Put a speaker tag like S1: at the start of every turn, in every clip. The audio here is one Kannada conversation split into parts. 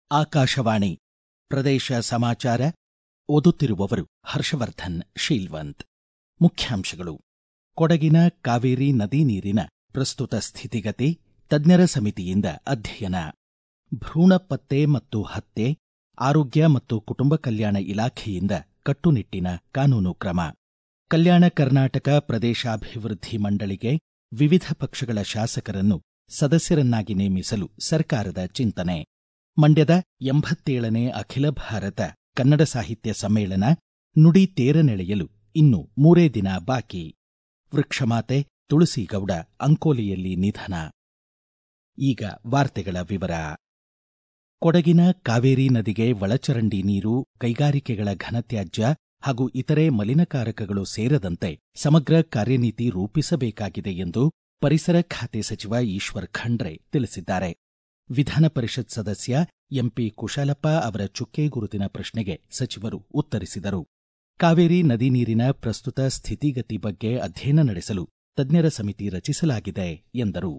S1: ಆಕಾಶವಾಣಿ ಪ್ರದೇಶ ಸಮಾಚಾರ ಓದುತ್ತಿರುವವರು ಹರ್ಷವರ್ಧನ್ ಶೀಲ್ವಂತ್ ಮುಖ್ಯಾಂಶಗಳು ಕೊಡಗಿನ ಕಾವೇರಿ ನದಿ ನೀರಿನ ಪ್ರಸ್ತುತ ಸ್ಥಿತಿಗತಿ ತಜ್ಞರ ಸಮಿತಿಯಿಂದ ಅಧ್ಯಯನ ಭ್ರೂಣ ಪತ್ತೆ ಮತ್ತು ಹತ್ಯೆ ಆರೋಗ್ಯ ಮತ್ತು ಕುಟುಂಬ ಕಲ್ಯಾಣ ಇಲಾಖೆಯಿಂದ ಕಟ್ಟುನಿಟ್ಟಿನ ಕಾನೂನು ಕ್ರಮ ಕಲ್ಯಾಣ ಕರ್ನಾಟಕ ಪ್ರದೇಶಾಭಿವೃದ್ಧಿ ಮಂಡಳಿಗೆ ವಿವಿಧ ಪಕ್ಷಗಳ ಶಾಸಕರನ್ನು ಸದಸ್ಯರನ್ನಾಗಿ ನೇಮಿಸಲು ಸರ್ಕಾರದ ಚಿಂತನೆ ಮಂಡ್ಯದ ಎಂಬತ್ತೇಳನೇ ಅಖಿಲ ಭಾರತ ಕನ್ನಡ ಸಾಹಿತ್ಯ ಸಮ್ಮೇಳನ ನುಡಿ ತೇರನೆಳೆಯಲು ಇನ್ನು ಮೂರೇ ದಿನ ಬಾಕಿ ವೃಕ್ಷಮಾತೆ ತುಳಸಿಗೌಡ ಅಂಕೋಲೆಯಲ್ಲಿ ನಿಧನ ಈಗ ವಾರ್ತೆಗಳ ವಿವರ ಕೊಡಗಿನ ಕಾವೇರಿ ನದಿಗೆ ಒಳಚರಂಡಿ ನೀರು ಕೈಗಾರಿಕೆಗಳ ಘನತ್ಯಾಜ್ಯ ಹಾಗೂ ಇತರೆ ಮಲಿನಕಾರಕಗಳು ಸೇರದಂತೆ ಸಮಗ್ರ ಕಾರ್ಯನೀತಿ ರೂಪಿಸಬೇಕಾಗಿದೆ ಎಂದು ಪರಿಸರ ಖಾತೆ ಸಚಿವ ಈಶ್ವರ್ ಖಂಡ್ರೆ ತಿಳಿಸಿದ್ದಾರೆ ವಿಧಾನ ಪರಿಷತ್ ಸದಸ್ಯ ಎಂಪಿ ಕುಶಾಲಪ್ಪ ಅವರ ಚುಕ್ಕೆ ಗುರುತಿನ ಪ್ರಶ್ನೆಗೆ ಸಚಿವರು ಉತ್ತರಿಸಿದರು ಕಾವೇರಿ ನದಿ ನೀರಿನ ಪ್ರಸ್ತುತ ಸ್ಥಿತಿಗತಿ ಬಗ್ಗೆ ಅಧ್ಯಯನ ನಡೆಸಲು ತಜ್ಞರ ಸಮಿತಿ ರಚಿಸಲಾಗಿದೆ ಎಂದರು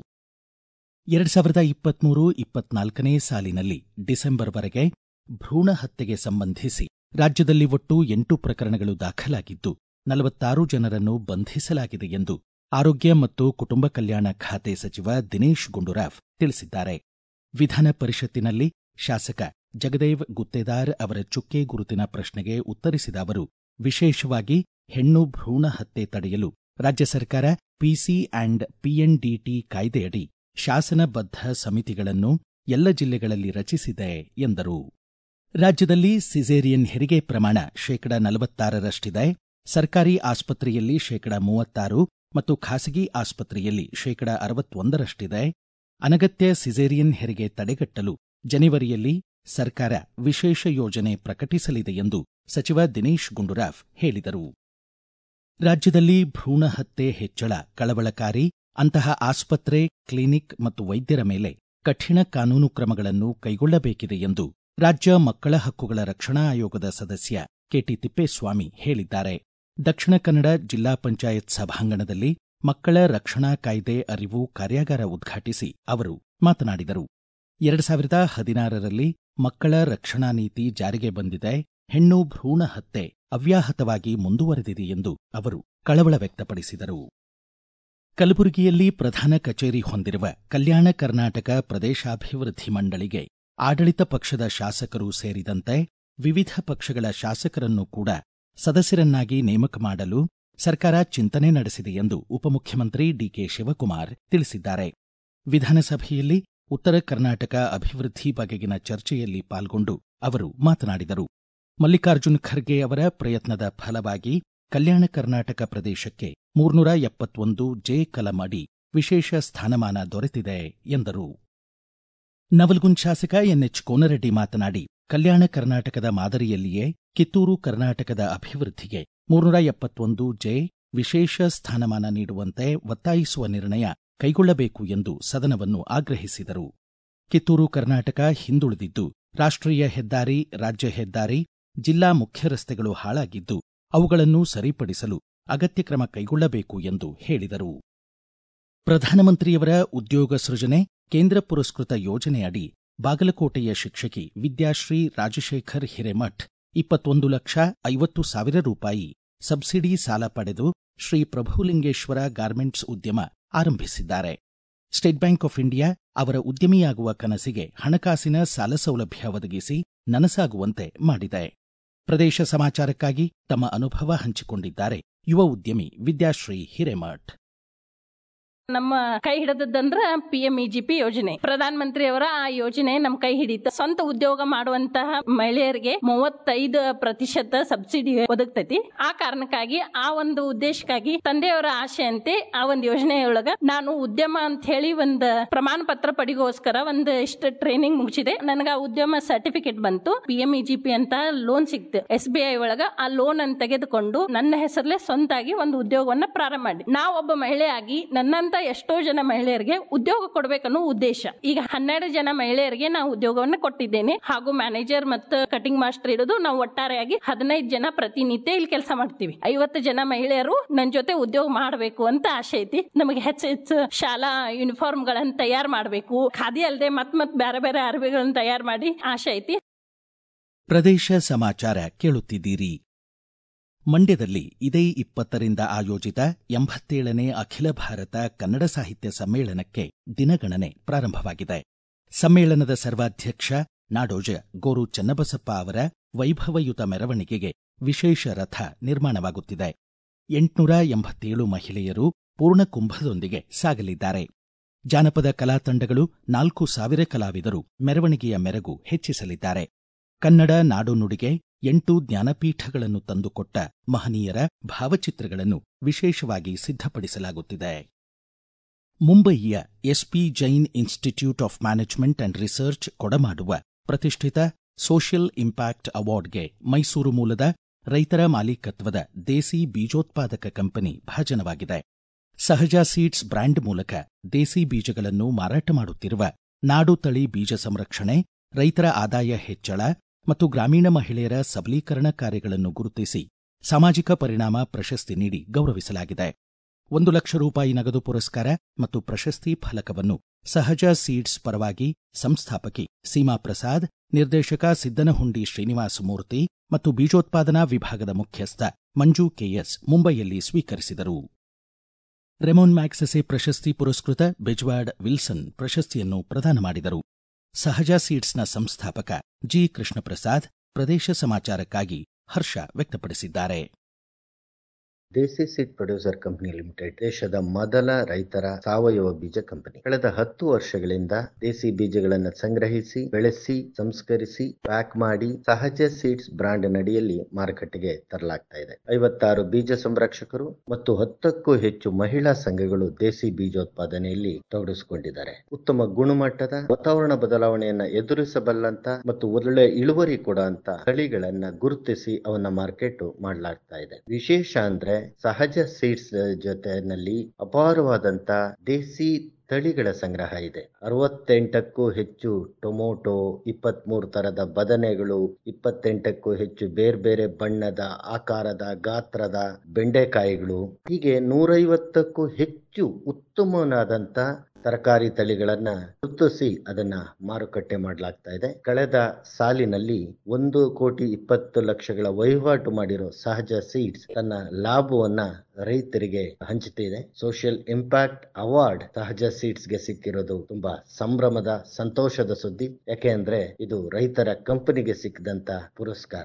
S1: ಎರಡ್ ಸಾವಿರದ ಇಪ್ಪತ್ಮೂರು ಇಪ್ಪತ್ನಾಲ್ಕನೇ ಸಾಲಿನಲ್ಲಿ ಡಿಸೆಂಬರ್ವರೆಗೆ ಭ್ರೂಣ ಹತ್ಯೆಗೆ ಸಂಬಂಧಿಸಿ ರಾಜ್ಯದಲ್ಲಿ ಒಟ್ಟು ಎಂಟು ಪ್ರಕರಣಗಳು ದಾಖಲಾಗಿದ್ದು ನಲವತ್ತಾರು ಜನರನ್ನು ಬಂಧಿಸಲಾಗಿದೆ ಎಂದು ಆರೋಗ್ಯ ಮತ್ತು ಕುಟುಂಬ ಕಲ್ಯಾಣ ಖಾತೆ ಸಚಿವ ದಿನೇಶ್ ಗುಂಡೂರಾವ್ ತಿಳಿಸಿದ್ದಾರೆ ವಿಧಾನ ಪರಿಷತ್ತಿನಲ್ಲಿ ಶಾಸಕ ಜಗದೇವ್ ಗುತ್ತೇದಾರ್ ಅವರ ಚುಕ್ಕೆ ಗುರುತಿನ ಪ್ರಶ್ನೆಗೆ ಉತ್ತರಿಸಿದ ಅವರು ವಿಶೇಷವಾಗಿ ಹೆಣ್ಣು ಭ್ರೂಣ ಹತ್ಯೆ ತಡೆಯಲು ರಾಜ್ಯ ಸರ್ಕಾರ ಪಿಸಿ ಆಂಡ್ ಪಿಎನ್ಡಿಟಿ ಕಾಯ್ದೆಯಡಿ ಶಾಸನಬದ್ಧ ಸಮಿತಿಗಳನ್ನು ಎಲ್ಲ ಜಿಲ್ಲೆಗಳಲ್ಲಿ ರಚಿಸಿದೆ ಎಂದರು ರಾಜ್ಯದಲ್ಲಿ ಸಿಸೇರಿಯನ್ ಹೆರಿಗೆ ಪ್ರಮಾಣ ಶೇಕಡ ನಲವತ್ತಾರರಷ್ಟಿದೆ ಸರ್ಕಾರಿ ಆಸ್ಪತ್ರೆಯಲ್ಲಿ ಶೇಕಡ ಮೂವತ್ತಾರು ಮತ್ತು ಖಾಸಗಿ ಆಸ್ಪತ್ರೆಯಲ್ಲಿ ಶೇಕಡ ಅರವತ್ತೊಂದರಷ್ಟಿದೆ ಅನಗತ್ಯ ಸಿಸೇರಿಯನ್ ಹೆರಿಗೆ ತಡೆಗಟ್ಟಲು ಜನವರಿಯಲ್ಲಿ ಸರ್ಕಾರ ವಿಶೇಷ ಯೋಜನೆ ಪ್ರಕಟಿಸಲಿದೆ ಎಂದು ಸಚಿವ ದಿನೇಶ್ ಗುಂಡೂರಾವ್ ಹೇಳಿದರು ರಾಜ್ಯದಲ್ಲಿ ಭ್ರೂಣ ಹತ್ಯೆ ಹೆಚ್ಚಳ ಕಳವಳಕಾರಿ ಅಂತಹ ಆಸ್ಪತ್ರೆ ಕ್ಲಿನಿಕ್ ಮತ್ತು ವೈದ್ಯರ ಮೇಲೆ ಕಠಿಣ ಕಾನೂನು ಕ್ರಮಗಳನ್ನು ಕೈಗೊಳ್ಳಬೇಕಿದೆ ಎಂದು ರಾಜ್ಯ ಮಕ್ಕಳ ಹಕ್ಕುಗಳ ರಕ್ಷಣಾ ಆಯೋಗದ ಸದಸ್ಯ ಕೆಟಿ ತಿಪ್ಪೇಸ್ವಾಮಿ ಹೇಳಿದ್ದಾರೆ ದಕ್ಷಿಣ ಕನ್ನಡ ಜಿಲ್ಲಾ ಪಂಚಾಯತ್ ಸಭಾಂಗಣದಲ್ಲಿ ಮಕ್ಕಳ ರಕ್ಷಣಾ ಕಾಯ್ದೆ ಅರಿವು ಕಾರ್ಯಾಗಾರ ಉದ್ಘಾಟಿಸಿ ಅವರು ಮಾತನಾಡಿದರು ಎರಡು ಸಾವಿರದ ಹದಿನಾರರಲ್ಲಿ ಮಕ್ಕಳ ರಕ್ಷಣಾ ನೀತಿ ಜಾರಿಗೆ ಬಂದಿದೆ ಹೆಣ್ಣು ಭ್ರೂಣ ಹತ್ಯೆ ಅವ್ಯಾಹತವಾಗಿ ಮುಂದುವರೆದಿದೆ ಎಂದು ಅವರು ಕಳವಳ ವ್ಯಕ್ತಪಡಿಸಿದರು ಕಲಬುರಗಿಯಲ್ಲಿ ಪ್ರಧಾನ ಕಚೇರಿ ಹೊಂದಿರುವ ಕಲ್ಯಾಣ ಕರ್ನಾಟಕ ಪ್ರದೇಶಾಭಿವೃದ್ಧಿ ಮಂಡಳಿಗೆ ಆಡಳಿತ ಪಕ್ಷದ ಶಾಸಕರು ಸೇರಿದಂತೆ ವಿವಿಧ ಪಕ್ಷಗಳ ಶಾಸಕರನ್ನು ಕೂಡ ಸದಸ್ಯರನ್ನಾಗಿ ನೇಮಕ ಮಾಡಲು ಸರ್ಕಾರ ಚಿಂತನೆ ನಡೆಸಿದೆ ಎಂದು ಉಪಮುಖ್ಯಮಂತ್ರಿ ಡಿಕೆ ಶಿವಕುಮಾರ್ ತಿಳಿಸಿದ್ದಾರೆ ವಿಧಾನಸಭೆಯಲ್ಲಿ ಉತ್ತರ ಕರ್ನಾಟಕ ಅಭಿವೃದ್ಧಿ ಬಗೆಗಿನ ಚರ್ಚೆಯಲ್ಲಿ ಪಾಲ್ಗೊಂಡು ಅವರು ಮಾತನಾಡಿದರು ಮಲ್ಲಿಕಾರ್ಜುನ್ ಖರ್ಗೆ ಅವರ ಪ್ರಯತ್ನದ ಫಲವಾಗಿ ಕಲ್ಯಾಣ ಕರ್ನಾಟಕ ಪ್ರದೇಶಕ್ಕೆ ಮೂರ್ನೂರ ಎಪ್ಪತ್ತೊಂದು ಜೆ ಕಲಂ ಅಡಿ ವಿಶೇಷ ಸ್ಥಾನಮಾನ ದೊರೆತಿದೆ ಎಂದರು ನವಲ್ಗುಂದ್ ಶಾಸಕ ಎನ್ಎಚ್ ಕೋನರೆಡ್ಡಿ ಮಾತನಾಡಿ ಕಲ್ಯಾಣ ಕರ್ನಾಟಕದ ಮಾದರಿಯಲ್ಲಿಯೇ ಕಿತ್ತೂರು ಕರ್ನಾಟಕದ ಅಭಿವೃದ್ಧಿಗೆ ಮೂರ್ನೂರ ಎಪ್ಪತ್ತೊಂದು ಜೆ ವಿಶೇಷ ಸ್ಥಾನಮಾನ ನೀಡುವಂತೆ ಒತ್ತಾಯಿಸುವ ನಿರ್ಣಯ ಕೈಗೊಳ್ಳಬೇಕು ಎಂದು ಸದನವನ್ನು ಆಗ್ರಹಿಸಿದರು ಕಿತ್ತೂರು ಕರ್ನಾಟಕ ಹಿಂದುಳಿದಿದ್ದು ರಾಷ್ಟ್ರೀಯ ಹೆದ್ದಾರಿ ರಾಜ್ಯ ಹೆದ್ದಾರಿ ಜಿಲ್ಲಾ ಮುಖ್ಯ ರಸ್ತೆಗಳು ಹಾಳಾಗಿದ್ದು ಅವುಗಳನ್ನು ಸರಿಪಡಿಸಲು ಅಗತ್ಯ ಕ್ರಮ ಕೈಗೊಳ್ಳಬೇಕು ಎಂದು ಹೇಳಿದರು ಪ್ರಧಾನಮಂತ್ರಿಯವರ ಉದ್ಯೋಗ ಸೃಜನೆ ಕೇಂದ್ರ ಪುರಸ್ಕೃತ ಯೋಜನೆಯಡಿ ಬಾಗಲಕೋಟೆಯ ಶಿಕ್ಷಕಿ ವಿದ್ಯಾಶ್ರೀ ರಾಜಶೇಖರ್ ಹಿರೇಮಠ್ ಇಪ್ಪತ್ತೊಂದು ಲಕ್ಷ ಐವತ್ತು ಸಾವಿರ ರೂಪಾಯಿ ಸಬ್ಸಿಡಿ ಸಾಲ ಪಡೆದು ಶ್ರೀ ಪ್ರಭುಲಿಂಗೇಶ್ವರ ಗಾರ್ಮೆಂಟ್ಸ್ ಉದ್ಯಮ ಆರಂಭಿಸಿದ್ದಾರೆ ಸ್ಟೇಟ್ ಬ್ಯಾಂಕ್ ಆಫ್ ಇಂಡಿಯಾ ಅವರ ಉದ್ಯಮಿಯಾಗುವ ಕನಸಿಗೆ ಹಣಕಾಸಿನ ಸಾಲ ಸೌಲಭ್ಯ ಒದಗಿಸಿ ನನಸಾಗುವಂತೆ ಮಾಡಿದೆ ಪ್ರದೇಶ ಸಮಾಚಾರಕ್ಕಾಗಿ ತಮ್ಮ ಅನುಭವ ಹಂಚಿಕೊಂಡಿದ್ದಾರೆ ಯುವ ಉದ್ಯಮಿ ವಿದ್ಯಾಶ್ರೀ ಹಿರೇಮಠ್
S2: ನಮ್ಮ ಕೈ ಹಿಡಿದದ್ದಂದ್ರ P M E G P ಯೋಜನೆ ಪ್ರಧಾನ ಮಂತ್ರಿ ಅವರ ಆ ಯೋಜನೆ ನಮ್ ಕೈ ಹಿಡಿತ ಸ್ವಂತ ಉದ್ಯೋಗ ಮಾಡುವಂತಹ ಮಹಿಳೆಯರಿಗೆ ಮೂವತ್ತೈದು ಪ್ರತಿಶತ ಸಬ್ಸಿಡಿ ಒದಗ್ತೈತಿ ಆ ಕಾರಣಕ್ಕಾಗಿ ಆ ಒಂದು ಉದ್ದೇಶಕ್ಕಾಗಿ ತಂದೆಯವರ ಆಶೆಯಂತೆ ಆ ಒಂದು ಯೋಜನೆಯೊಳಗ ನಾನು ಉದ್ಯಮ ಅಂತ ಹೇಳಿ ಒಂದು ಪ್ರಮಾಣ ಪತ್ರ ಪಡಿಗೋಸ್ಕರ ಒಂದು ಇಷ್ಟ ಟ್ರೈನಿಂಗ್ ಮುಗಿಸಿದೆ ನನಗ ಆ ಉದ್ಯಮ ಸರ್ಟಿಫಿಕೇಟ್ ಬಂತು P M E G P ಅಂತ ಲೋನ್ ಸಿಕ್ತು ಎಸ್ ಬಿ ಐ ಒಳಗ ಆ ಲೋನ್ ಅನ್ನು ತೆಗೆದುಕೊಂಡು ನನ್ನ ಹೆಸರಲ್ಲೇ ಸ್ವಂತಾಗಿ ಒಂದು ಉದ್ಯೋಗವನ್ನ ಪ್ರಾರಂಭ ಮಾಡಿ ನಾ ಒಬ್ಬ ಮಹಿಳೆಯಾಗಿ ನನ್ನಂತ ಎಷ್ಟೋ ಜನ ಮಹಿಳೆಯರಿಗೆ ಉದ್ಯೋಗ ಕೊಡ್ಬೇಕನ್ನೋ ಉದ್ದೇಶ ಈಗ ಹನ್ನೆರಡು ಜನ ಮಹಿಳೆಯರಿಗೆ ನಾವು ಉದ್ಯೋಗವನ್ನು ಕೊಟ್ಟಿದ್ದೇನೆ ಹಾಗೂ ಮ್ಯಾನೇಜರ್ ಮತ್ತು ಕಟಿಂಗ್ ಮಾಸ್ಟರ್ ಇಡೋದು ನಾವು ಒಟ್ಟಾರೆಯಾಗಿ ಹದಿನೈದು ಜನ ಪ್ರತಿನಿತ್ಯ ಇಲ್ಲಿ ಕೆಲಸ ಮಾಡ್ತೀವಿ ಐವತ್ತು ಜನ ಮಹಿಳೆಯರು ನನ್ನ ಜೊತೆ ಉದ್ಯೋಗ ಮಾಡಬೇಕು ಅಂತ ಆಸೆ ಐತಿ ನಮಗೆ ಹೆಚ್ಚು ಹೆಚ್ಚು ಶಾಲಾ ಯೂನಿಫಾರ್ಮ್ ಗಳನ್ನ ತಯಾರು ಮಾಡಬೇಕು ಖಾದಿ ಅಲ್ಲದೆ ಮತ್ ಮತ್ ಬೇರೆ ಬೇರೆ ಅರಬಿಗಳನ್ನ ತಯಾರು ಮಾಡಿ ಆಸೆ ಐತಿ
S1: ಪ್ರದೇಶ ಸಮಾಚಾರ ಕೇಳುತ್ತಿದ್ದೀರಿ ಮಂಡ್ಯದಲ್ಲಿ ಇದೇ ಇಪ್ಪತ್ತರಿಂದ ಆಯೋಜಿತ ಎಂಬತ್ತೇಳನೇ ಅಖಿಲ ಭಾರತ ಕನ್ನಡ ಸಾಹಿತ್ಯ ಸಮ್ಮೇಳನಕ್ಕೆ ದಿನಗಣನೆ ಪ್ರಾರಂಭವಾಗಿದೆ ಸಮ್ಮೇಳನದ ಸರ್ವಾಧ್ಯಕ್ಷ ನಾಡೋಜ ಗೋರು ಚನ್ನಬಸಪ್ಪ ಅವರ ವೈಭವಯುತ ಮೆರವಣಿಗೆಗೆ ವಿಶೇಷ ರಥ ನಿರ್ಮಾಣವಾಗುತ್ತಿದೆ ಎಂಟುನೂರ ಎಂಬತ್ತೇಳು ಮಹಿಳೆಯರು ಪೂರ್ಣ ಕುಂಭದೊಂದಿಗೆ ಸಾಗಲಿದ್ದಾರೆ ಜಾನಪದ ಕಲಾ ತಂಡಗಳು ನಾಲ್ಕು ಸಾವಿರ ಕಲಾವಿದರು ಮೆರವಣಿಗೆಯ ಮೆರಗು ಹೆಚ್ಚಿಸಲಿದ್ದಾರೆ ಕನ್ನಡ ನಾಡು ನುಡಿಗೆ ಎಂಟು ಜ್ಞಾನಪೀಠಗಳನ್ನು ತಂದುಕೊಟ್ಟ ಮಹನೀಯರ ಭಾವಚಿತ್ರಗಳನ್ನು ವಿಶೇಷವಾಗಿ ಸಿದ್ಧಪಡಿಸಲಾಗುತ್ತಿದೆ ಮುಂಬಯಿಯ S P Jain institute of management and research ಕೊಡಮಾಡುವ ಪ್ರತಿಷ್ಠಿತ ಸೋಷಿಯಲ್ ಇಂಪ್ಯಾಕ್ಟ್ ಅವಾರ್ಡ್ಗೆ ಮೈಸೂರು ಮೂಲದ ರೈತರ ಮಾಲೀಕತ್ವದ ದೇಸಿ ಬೀಜೋತ್ಪಾದಕ ಕಂಪನಿ ಭಾಜನವಾಗಿದೆ ಸಹಜ ಸೀಡ್ಸ್ ಬ್ರ್ಯಾಂಡ್ ಮೂಲಕ ದೇಸಿ ಬೀಜಗಳನ್ನು ಮಾರಾಟ ಮಾಡುತ್ತಿರುವ ನಾಡು ತಳಿ ಬೀಜ ಸಂರಕ್ಷಣೆ ರೈತರ ಆದಾಯ ಹೆಚ್ಚಳ ಮತ್ತು ಗ್ರಾಮೀಣ ಮಹಿಳೆಯರ ಸಬಲೀಕರಣ ಕಾರ್ಯಗಳನ್ನು ಗುರುತಿಸಿ ಸಾಮಾಜಿಕ ಪರಿಣಾಮ ಪ್ರಶಸ್ತಿ ನೀಡಿ ಗೌರವಿಸಲಾಗಿದೆ ಒಂದು ಲಕ್ಷ ರೂಪಾಯಿ ನಗದು ಪುರಸ್ಕಾರ ಮತ್ತು ಪ್ರಶಸ್ತಿ ಫಲಕವನ್ನು ಸಹಜ ಸೀಡ್ಸ್ ಪರವಾಗಿ ಸಂಸ್ಥಾಪಕಿ ಸೀಮಾ ಪ್ರಸಾದ್ ನಿರ್ದೇಶಕ ಸಿದ್ದನಹುಂಡಿ ಶ್ರೀನಿವಾಸ ಮೂರ್ತಿ ಮತ್ತು ಬೀಜೋತ್ಪಾದನಾ ವಿಭಾಗದ ಮುಖ್ಯಸ್ಥ ಮಂಜು ಕೆಎಸ್ ಮುಂಬೈಯಲ್ಲಿ ಸ್ವೀಕರಿಸಿದರು ರೆಮೋನ್ ಮ್ಯಾಕ್ಸೆಸೆ ಪ್ರಶಸ್ತಿ ಪುರಸ್ಕೃತ ಬೆಜ್ವಾಡ್ ವಿಲ್ಸನ್ ಪ್ರಶಸ್ತಿಯನ್ನು ಪ್ರದಾನ ಮಾಡಿದರು ಸಹಜ ಸೀಡ್ಸ್ನ ಸಂಸ್ಥಾಪಕ ಜಿ ಕೃಷ್ಣಪ್ರಸಾದ್ ಪ್ರದೇಶ ಸಮಾಚಾರಕ್ಕಾಗಿ ಹರ್ಷ ವ್ಯಕ್ತಪಡಿಸಿದ್ದಾರೆ
S3: Desi seed producer company limited ದೇಶದ ಮೊದಲ ರೈತರ ಸಾವಯವ ಬೀಜ ಕಂಪನಿ ಕಳೆದ ಹತ್ತು ವರ್ಷಗಳಿಂದ ದೇಸಿ ಬೀಜಗಳನ್ನು ಸಂಗ್ರಹಿಸಿ ಬೆಳೆಸಿ ಸಂಸ್ಕರಿಸಿ ಪ್ಯಾಕ್ ಮಾಡಿ ಸಹಜ ಸೀಡ್ಸ್ ಬ್ರಾಂಡ್ ನಡಿಯಲ್ಲಿ ಮಾರುಕಟ್ಟೆಗೆ ತರಲಾಗ್ತಾ ಇದೆ ಐವತ್ತಾರು ಬೀಜ ಸಂರಕ್ಷಕರು ಮತ್ತು ಹತ್ತಕ್ಕೂ ಹೆಚ್ಚು ಮಹಿಳಾ ಸಂಘಗಳು ದೇಸಿ ಬೀಜೋತ್ಪಾದನೆಯಲ್ಲಿ ತೊಡಗಿಸಿಕೊಂಡಿದ್ದಾರೆ ಉತ್ತಮ ಗುಣಮಟ್ಟದ ವಾತಾವರಣ ಬದಲಾವಣೆಯನ್ನ ಎದುರಿಸಬಲ್ಲಂತ ಮತ್ತು ಒಳ್ಳೆ ಇಳುವರಿ ಕೊಡುವಂತ ತಳಿಗಳನ್ನ ಗುರುತಿಸಿ ಅವನ್ನ ಮಾರ್ಕೆಟ್ ಮಾಡಲಾಗ್ತಾ ಇದೆ ವಿಶೇಷ ಅಂದ್ರೆ ಸಹಜ ಸೀಡ್ಸ್ ಜೊತೆನಲ್ಲಿ ಅಪಾರವಾದಂತ ದೇಸಿ ತಳಿಗಳ ಸಂಗ್ರಹ ಇದೆ ಅರವತ್ತೆಂಟಕ್ಕೂ ಹೆಚ್ಚು ಟೊಮೊಟೊ ಇಪ್ಪತ್ಮೂರು ತರದ ಬದನೆಗಳು ಇಪ್ಪತ್ತೆಂಟಕ್ಕೂ ಹೆಚ್ಚು ಬೇರೆ ಬೇರೆ ಬಣ್ಣದ ಆಕಾರದ ಗಾತ್ರದ ಬೆಂಡೆಕಾಯಿಗಳು ಹೀಗೆ ನೂರೈವತ್ತಕ್ಕೂ ಹೆಚ್ಚು ಉತ್ತಮವಾದಂತ ತರಕಾರಿ ತಳಿಗಳನ್ನ ಗುರುತಿಸಿ ಅದನ್ನ ಮಾರುಕಟ್ಟೆ ಮಾಡಲಾಗ್ತಾ ಇದೆ ಕಳೆದ ಸಾಲಿನಲ್ಲಿ ಒಂದು ಕೋಟಿ ಇಪ್ಪತ್ತು ಲಕ್ಷಗಳ ವಹಿವಾಟು ಮಾಡಿರೋ ಸಹಜ ಸೀಡ್ಸ್ ತನ್ನ ಲಾಭವನ್ನ ರೈತರಿಗೆ ಹಂಚುತ್ತಿದೆ ಸೋಷಿಯಲ್ ಇಂಪ್ಯಾಕ್ಟ್ ಅವಾರ್ಡ್ ಸಹಜ ಸೀಡ್ಸ್ಗೆ ಸಿಕ್ಕಿರೋದು ತುಂಬಾ ಸಂಭ್ರಮದ ಸಂತೋಷದ ಸುದ್ದಿ ಯಾಕೆ ಅಂದ್ರೆ ಇದು ರೈತರ ಕಂಪನಿಗೆ ಸಿಕ್ಕಿದಂತ ಪುರಸ್ಕಾರ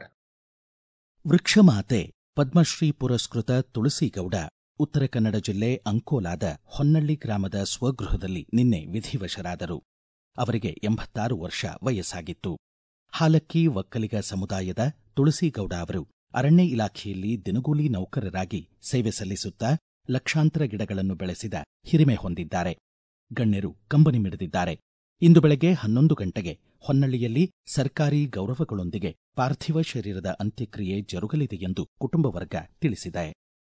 S1: ವೃಕ್ಷಮಾತೆ ಪದ್ಮಶ್ರೀ ಪುರಸ್ಕೃತ ತುಳಸಿಗೌಡ ಉತ್ತರ ಕನ್ನಡ ಜಿಲ್ಲೆ ಅಂಕೋಲಾದ ಹೊನ್ನಳ್ಳಿ ಗ್ರಾಮದ ಸ್ವಗೃಹದಲ್ಲಿ ನಿನ್ನೆ ವಿಧಿವಶರಾದರು ಅವರಿಗೆ ಎಂಬತ್ತಾರು ವರ್ಷ ವಯಸ್ಸಾಗಿತ್ತು ಹಾಲಕ್ಕಿ ಒಕ್ಕಲಿಗ ಸಮುದಾಯದ ತುಳಸಿಗೌಡ ಅವರು ಅರಣ್ಯ ಇಲಾಖೆಯಲ್ಲಿ ದಿನಗೂಲಿ ನೌಕರರಾಗಿ ಸೇವೆ ಸಲ್ಲಿಸುತ್ತಾ ಲಕ್ಷಾಂತರ ಗಿಡಗಳನ್ನು ಬೆಳೆಸಿದ ಹಿರಿಮೆ ಹೊಂದಿದ್ದಾರೆ ಗಣ್ಯರು ಕಂಬನಿ ಮಿಡಿದಿದ್ದಾರೆ ಇಂದು ಬೆಳಗ್ಗೆ ಹನ್ನೊಂದು ಗಂಟೆಗೆ ಹೊನ್ನಳ್ಳಿಯಲ್ಲಿ ಸರ್ಕಾರಿ ಗೌರವಗಳೊಂದಿಗೆ ಪಾರ್ಥಿವ ಶರೀರದ ಅಂತ್ಯಕ್ರಿಯೆ ಜರುಗಲಿದೆ ಎಂದು ಕುಟುಂಬ ವರ್ಗ ತಿಳಿಸಿದೆ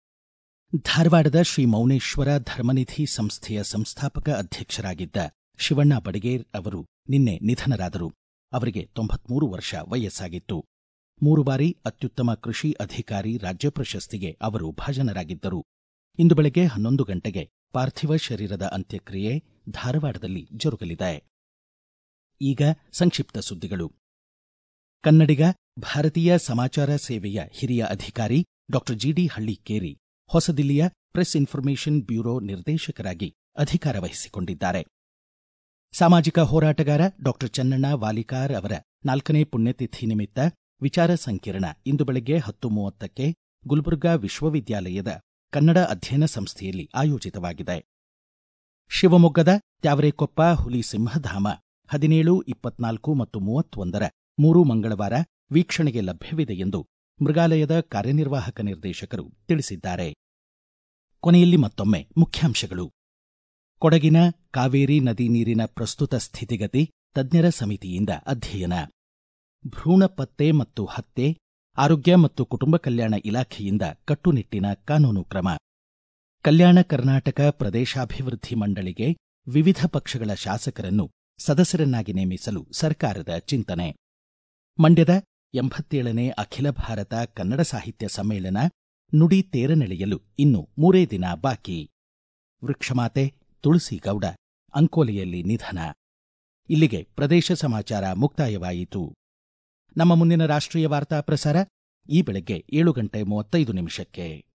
S1: ಧಾರವಾಡದ ಶ್ರೀ ಮೌನೇಶ್ವರ ಧರ್ಮನಿಧಿ ಸಂಸ್ಥೆಯ ಸಂಸ್ಥಾಪಕ ಅಧ್ಯಕ್ಷರಾಗಿದ್ದ ಶಿವಣ್ಣ ಬಡಿಗೇರ್ ಅವರು ನಿನ್ನೆ ನಿಧನರಾದರು ಅವರಿಗೆ ತೊಂಬತ್ಮೂರು ವರ್ಷ ವಯಸ್ಸಾಗಿತ್ತು ಮೂರು ಬಾರಿ ಅತ್ಯುತ್ತಮ ಕೃಷಿ ಅಧಿಕಾರಿ ರಾಜ್ಯ ಪ್ರಶಸ್ತಿಗೆ ಅವರು ಭಾಜನರಾಗಿದ್ದರು ಇಂದು ಬೆಳಗ್ಗೆ ಹನ್ನೊಂದು ಗಂಟೆಗೆ ಪಾರ್ಥಿವ ಶರೀರದ ಅಂತ್ಯಕ್ರಿಯೆ ಧಾರವಾಡದಲ್ಲಿ ಜರುಗಲಿದೆ ಈಗ ಸಂಕ್ಷಿಪ್ತ ಸುದ್ದಿಗಳು ಕನ್ನಡಿಗ ಭಾರತೀಯ ಸಮಾಚಾರ ಸೇವೆಯ ಹಿರಿಯ ಅಧಿಕಾರಿ ಡಾಕ್ಟರ್ ಜಿಡಿ ಹಳ್ಳಿಕೇರಿ ಹೊಸದಿಲ್ಲಿಯ ಪ್ರೆಸ್ ಇನ್ಫಾರ್ಮೇಷನ್ ಬ್ಯೂರೋ ನಿರ್ದೇಶಕರಾಗಿ ಅಧಿಕಾರ ವಹಿಸಿಕೊಂಡಿದ್ದಾರೆ ಸಾಮಾಜಿಕ ಹೋರಾಟಗಾರ ಡಾಕ್ಟರ್ ಚನ್ನಣ್ಣ ವಾಲಿಕಾರ್ ಅವರ ನಾಲ್ಕನೇ ಪುಣ್ಯತಿಥಿ ನಿಮಿತ್ತ ವಿಚಾರ ಸಂಕಿರಣ ಇಂದು ಬೆಳಗ್ಗೆ ಹತ್ತು ಮೂವತ್ತಕ್ಕೆ ಗುಲ್ಬರ್ಗಾ ವಿಶ್ವವಿದ್ಯಾಲಯದ ಕನ್ನಡ ಅಧ್ಯಯನ ಸಂಸ್ಥೆಯಲ್ಲಿ ಆಯೋಜಿತವಾಗಿದೆ ಶಿವಮೊಗ್ಗದ ತ್ಯಾವರೆಕೊಪ್ಪ ಹುಲಿ ಸಿಂಹಧಾಮ ಹದಿನೇಳು ಇಪ್ಪತ್ನಾಲ್ಕು ಮತ್ತು ಮೂವತ್ತೊಂದರ ಮೂರು ಮಂಗಳವಾರ ವೀಕ್ಷಣೆಗೆ ಲಭ್ಯವಿದೆ ಎಂದು ಮೃಗಾಲಯದ ಕಾರ್ಯನಿರ್ವಾಹಕ ನಿರ್ದೇಶಕರು ತಿಳಿಸಿದ್ದಾರೆ ಕೊನೆಯಲ್ಲಿ ಮತ್ತೊಮ್ಮೆ ಮುಖ್ಯಾಂಶಗಳು ಕೊಡಗಿನ ಕಾವೇರಿ ನದಿ ನೀರಿನ ಪ್ರಸ್ತುತ ಸ್ಥಿತಿಗತಿ ತಜ್ಞರ ಸಮಿತಿಯಿಂದ ಅಧ್ಯಯನ ಭ್ರೂಣ ಪತ್ತೆ ಮತ್ತು ಹತ್ಯೆ ಆರೋಗ್ಯ ಮತ್ತು ಕುಟುಂಬ ಕಲ್ಯಾಣ ಇಲಾಖೆಯಿಂದ ಕಟ್ಟುನಿಟ್ಟಿನ ಕಾನೂನು ಕ್ರಮ ಕಲ್ಯಾಣ ಕರ್ನಾಟಕ ಪ್ರದೇಶಾಭಿವೃದ್ಧಿ ಮಂಡಳಿಗೆ ವಿವಿಧ ಪಕ್ಷಗಳ ಶಾಸಕರನ್ನು ಸದಸ್ಯರನ್ನಾಗಿ ನೇಮಿಸಲು ಸರ್ಕಾರದ ಚಿಂತನೆ ಮಂಡ್ಯದ ಎಂಬತ್ತೇಳನೇ ಅಖಿಲ ಭಾರತ ಕನ್ನಡ ಸಾಹಿತ್ಯ ಸಮ್ಮೇಳನ ನುಡಿ ತೇರನೆಳೆಯಲು ಇನ್ನು ಮೂರೇ ದಿನ ಬಾಕಿ ವೃಕ್ಷಮಾತೆ ತುಳಸಿಗೌಡ ಅಂಕೋಲೆಯಲ್ಲಿ ನಿಧನ ಇಲ್ಲಿಗೆ ಪ್ರದೇಶ ಸಮಾಚಾರ ಮುಕ್ತಾಯವಾಯಿತು ನಮ್ಮ ಮುಂದಿನ ರಾಷ್ಟ್ರೀಯ ವಾರ್ತಾ ಪ್ರಸಾರ ಈ ಬೆಳಗ್ಗೆ ಏಳು ಗಂಟೆ ಮೂವತ್ತೈದು ನಿಮಿಷಕ್ಕೆ